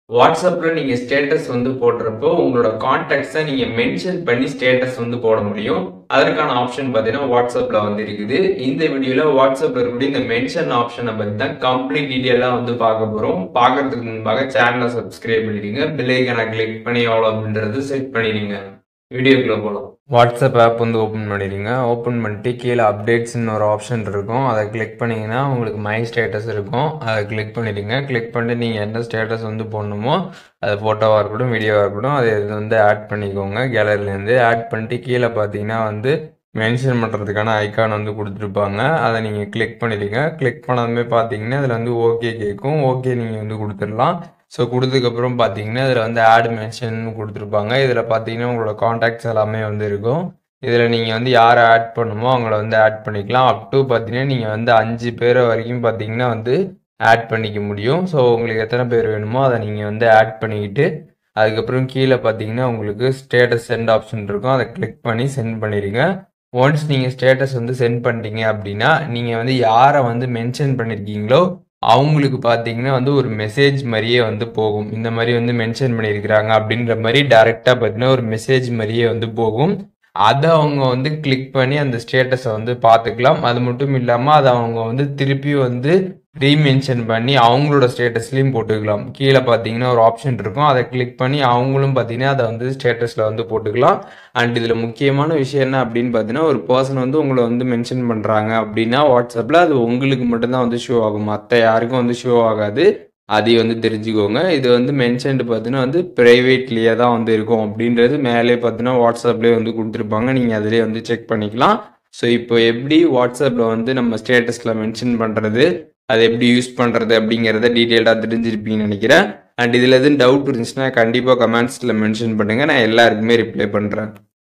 வாட்ஸ்அப்பில் நீங்கள் ஸ்டேட்டஸ் வந்து போடுறப்போ உங்களோட கான்டாக்ட்ஸை நீங்கள் மென்ஷன் பண்ணி ஸ்டேட்டஸ் வந்து போட முடியும் அதற்கான ஆப்ஷன் பார்த்தீங்கன்னா வாட்ஸ்அப்பில் வந்து இருக்குது இந்த வீடியோவில் வாட்ஸ்அப்பில் இருக்கக்கூடிய இந்த மென்ஷன் ஆப்ஷனை பற்றி தான் கம்ப்ளீட் டீட்டெயிலாக வந்து பார்க்க போகிறோம் பார்க்கறதுக்கு முன்பாக சேனலை சப்ஸ்கிரைப் பண்ணிடுங்க பில்லைக்கான கிளிக் பண்ணி எவ்வளோ அப்படின்றது செட் பண்ணிடுங்க வீடியோக்குள்ளே போகலாம் வாட்ஸ்அப் ஆப் வந்து ஓப்பன் பண்ணிடுங்க ஓப்பன் பண்ணிட்டு கீழே அப்டேட்ஸ்னு ஒரு ஆப்ஷன் இருக்கும் அதை கிளிக் பண்ணிங்கன்னா உங்களுக்கு மை ஸ்டேட்டஸ் இருக்கும் அதை கிளிக் பண்ணிடுங்க கிளிக் பண்ணிட்டு நீங்கள் என்ன ஸ்டேட்டஸ் வந்து போடணுமோ அது ஃபோட்டோவாக இருக்கட்டும் வீடியோவாக இருக்கட்டும் அதை இது வந்து ஆட் பண்ணிக்கோங்க கேலரிலேருந்து ஆட் பண்ணிட்டு கீழே பார்த்தீங்கன்னா வந்து மென்ஷன் பண்ணுறதுக்கான ஐக்கான் வந்து கொடுத்துருப்பாங்க அதை நீங்கள் கிளிக் பண்ணிடுங்க கிளிக் பண்ணதுமே பார்த்தீங்கன்னா அதில் வந்து ஓகே கேட்கும் ஓகே நீங்கள் வந்து கொடுத்துடலாம் ஸோ கொடுத்ததுக்கப்புறம் பார்த்தீங்கன்னா இதில் வந்து ஆட் மென்ஷன் கொடுத்துருப்பாங்க இதில் பார்த்தீங்கன்னா உங்களோட காண்டாக்ட்ஸ் எல்லாமே வந்து இருக்கும் இதில் நீங்கள் வந்து யாரை ஆட் பண்ணுமோ அவங்கள வந்து ஆட் பண்ணிக்கலாம் அப் டு பார்த்தீங்கன்னா நீங்கள் வந்து அஞ்சு பேர் வரைக்கும் பார்த்தீங்கன்னா வந்து ஆட் பண்ணிக்க முடியும் ஸோ உங்களுக்கு எத்தனை பேர் வேணுமோ அதை நீங்கள் வந்து ஆட் பண்ணிக்கிட்டு அதுக்கப்புறம் கீழே பார்த்தீங்கன்னா உங்களுக்கு ஸ்டேட்டஸ் சென்ட் ஆப்ஷன் இருக்கும் அதை கிளிக் பண்ணி சென்ட் பண்ணிடுங்க ஒன்ஸ் நீங்கள் ஸ்டேட்டஸ் வந்து சென்ட் பண்ணிட்டீங்க அப்படின்னா நீங்கள் வந்து யாரை வந்து மென்ஷன் பண்ணியிருக்கீங்களோ அவங்களுக்கு பார்த்தீங்கன்னா வந்து ஒரு மெசேஜ் மாதிரியே வந்து போகும் இந்த மாதிரி வந்து மென்ஷன் பண்ணியிருக்கிறாங்க அப்படின்ற மாதிரி டைரெக்டாக பார்த்தீங்கன்னா ஒரு மெசேஜ் மாதிரியே வந்து போகும் அதை அவங்க வந்து கிளிக் பண்ணி அந்த ஸ்டேட்டஸை வந்து பார்த்துக்கலாம் அது மட்டும் இல்லாமல் அதை அவங்க வந்து திருப்பி வந்து ரீமென்ஷன் பண்ணி அவங்களோட ஸ்டேட்டஸ்லையும் போட்டுக்கலாம் கீழே பார்த்தீங்கன்னா ஒரு ஆப்ஷன் இருக்கும் அதை கிளிக் பண்ணி அவங்களும் பார்த்தீங்கன்னா அதை வந்து ஸ்டேட்டஸில் வந்து போட்டுக்கலாம் அண்ட் இதில் முக்கியமான விஷயம் என்ன அப்படின்னு பார்த்தீங்கன்னா ஒரு பர்சன் வந்து உங்களை வந்து மென்ஷன் பண்ணுறாங்க அப்படின்னா வாட்ஸ்அப்பில் அது உங்களுக்கு மட்டும்தான் வந்து ஷோ ஆகும் மற்ற யாருக்கும் வந்து ஷோ ஆகாது அதையும் வந்து தெரிஞ்சுக்கோங்க இது வந்து மென்ஷன்டு பார்த்தீங்கன்னா வந்து ப்ரைவேட்லேயே தான் வந்து இருக்கும் அப்படின்றது மேலே பார்த்தீங்கன்னா வாட்ஸ்அப்லேயே வந்து கொடுத்துருப்பாங்க நீங்கள் அதிலே வந்து செக் பண்ணிக்கலாம் ஸோ இப்போ எப்படி வாட்ஸ்அப்பில் வந்து நம்ம ஸ்டேட்டஸில் மென்ஷன் பண்ணுறது அதை எப்படி யூஸ் பண்ணுறது அப்படிங்கிறத டீட்டெயிலாக தெரிஞ்சிருப்பீங்கன்னு நினைக்கிறேன் அண்ட் இதில் எதுவும் டவுட் இருந்துச்சுன்னா கண்டிப்பாக கமெண்ட்ஸில் மென்ஷன் பண்ணுங்கள் நான் எல்லாருக்குமே ரிப்ளை பண்ணுறேன்